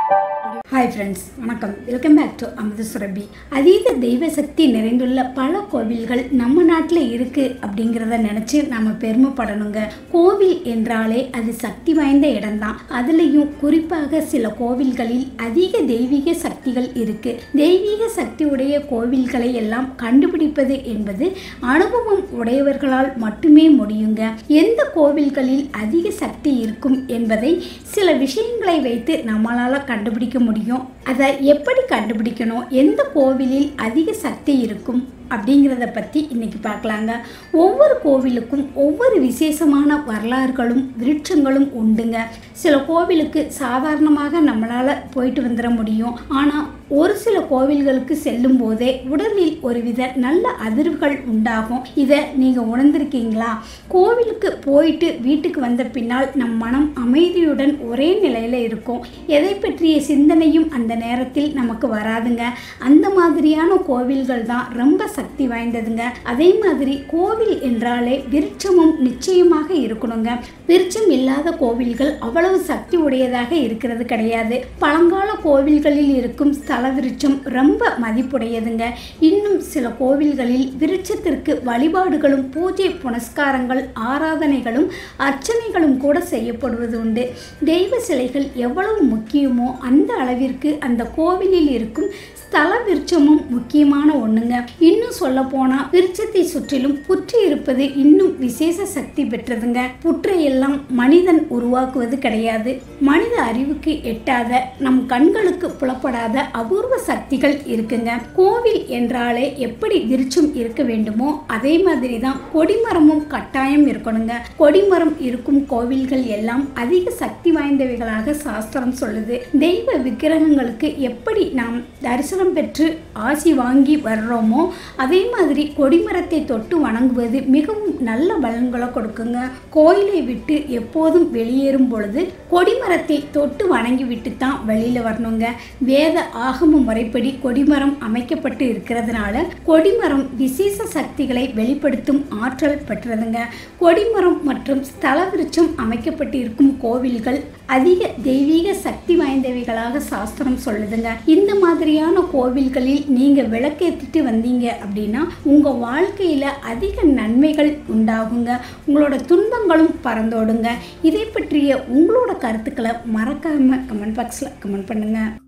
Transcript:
hi friends வணக்கம் welcome back to Amudha Surabhi அதீத தெய்வ சக்தி நிறைந்துள்ள பல கோவில்கள் நம்ம நாட்டில் இருக்குது அப்படிங்கிறத நினச்சி நம்ம பெருமைப்படணுங்க கோவில் என்றாலே அது சக்தி வாய்ந்த இடம்தான் அதுலேயும் குறிப்பாக சில கோவில்களில் அதிக தெய்வீக சக்திகள் இருக்குது தெய்வீக சக்தி உடைய கோவில்களை எல்லாம் கண்டுபிடிப்பது என்பது அனுபவம் உடையவர்களால் மட்டுமே முடியுங்க எந்த கோவில்களில் அதிக சக்தி இருக்கும் என்பதை சில விஷயங்களை வைத்து நம்மளால் கண்டுபிடிக்க முடியும் அதை எப்படி கண்டுபிடிக்கணும் எந்த கோவிலில் அதிக சக்தி இருக்கும் அப்படிங்கிறத பற்றி இன்னைக்கு பார்க்கலாங்க ஒவ்வொரு கோவிலுக்கும் ஒவ்வொரு விசேஷமான வரலாறுகளும் விருட்சங்களும் உண்டுங்க சில கோவிலுக்கு சாதாரணமாக நம்மளால் போயிட்டு வந்துட முடியும் ஆனால் ஒரு சில கோவில்களுக்கு செல்லும் போதே உடலில் ஒருவித நல்ல அதிர்வுகள் உண்டாகும் இதை நீங்கள் உணர்ந்திருக்கீங்களா கோவிலுக்கு போயிட்டு வீட்டுக்கு வந்த பின்னால் நம் மனம் அமைதியுடன் ஒரே நிலையில் இருக்கும் எதை பற்றிய சிந்தனையும் அந்த நேரத்தில் நமக்கு வராதுங்க அந்த மாதிரியான கோவில்கள் தான் ரொம்ப சக்தி வாய்ந்ததுங்க அதே மாதிரி கோவில் என்றாலே விருட்சமும் நிச்சயமாக இருக்கணுங்க விருட்சம் இல்லாத கோவில்கள் அவ்வளவு சக்தி உடையதாக இருக்கிறது கிடையாது பழங்கால கோவில்களில் இருக்கும் ஸ்தல விருட்சம் ரொம்ப மதிப்புடையதுங்க இன்னும் சில கோவில்களில் விருட்சத்திற்கு வழிபாடுகளும் பூஜை புனஸ்காரங்கள் ஆராதனைகளும் அர்ச்சனைகளும் கூட செய்யப்படுவது உண்டு தெய்வ சிலைகள் எவ்வளவு முக்கியமோ அந்த அளவிற்கு அந்த கோவிலில் இருக்கும் ஸ்தல விருட்சமும் முக்கியமான ஒண்ணுங்க இன்னும் சொல்ல போனா விருட்சத்தை சுற்றிலும் புற்று இருப்பது இன்னும் விசேஷ சக்தி பெற்றதுங்க புற்றை எல்லாம் மனிதன் உருவாக்குவது கிடையாது மனித அறிவுக்கு எட்டாத நம் கண்களுக்கு புலப்படாத அபூர்வ சக்திகள் இருக்குங்க கோவில் என்றாலே எப்படி விருட்சம் இருக்க வேண்டுமோ அதே மாதிரி தான் கொடிமரமும் கட்டாயம் இருக்கணுங்க கொடிமரம் இருக்கும் கோவில்கள் எல்லாம் அதிக சக்தி வாய்ந்தவைகளாக சாஸ்திரம் சொல்லுது தெய்வ விக்கிரகங்களுக்கு எப்படி நாம் தரிசனம் பெற்று ஆசி வாங்கி வர்றோமோ அதே மாதிரி கொடிமரத்தை தொட்டு வணங்குவது மிகவும் நல்ல பலன்களை கொடுக்குங்க கோயிலை விட்டு எப்போதும் வெளியேறும் பொழுது கொடிமரத்தை தொட்டு வணங்கி விட்டு தான் வெளியில் வரணுங்க வேத ஆகம முறைப்படி கொடிமரம் அமைக்கப்பட்டு இருக்கிறதுனால கொடிமரம் விசேஷ சக்திகளை வெளிப்படுத்தும் ஆற்றல் பெற்றதுங்க கொடிமரம் மற்றும் ஸ்தல விருட்சம் அமைக்கப்பட்டு இருக்கும் கோவில்கள் அதிக தெய்வீக சக்தி வாய்ந்தவைகளாக சாஸ்திரம் சொல்லுதுங்க இந்த மாதிரியான கோவில்களில் நீங்க விளக்கேற்றிட்டு வந்தீங்க அப்படின்னா உங்க வாழ்க்கையில அதிக நன்மைகள் உண்டாகுங்க உங்களோட துன்பங்களும் பறந்தோடுங்க இதை பற்றிய உங்களோட கருத்துக்களை மறக்காம கமெண்ட் பாக்ஸில் கமெண்ட் பண்ணுங்க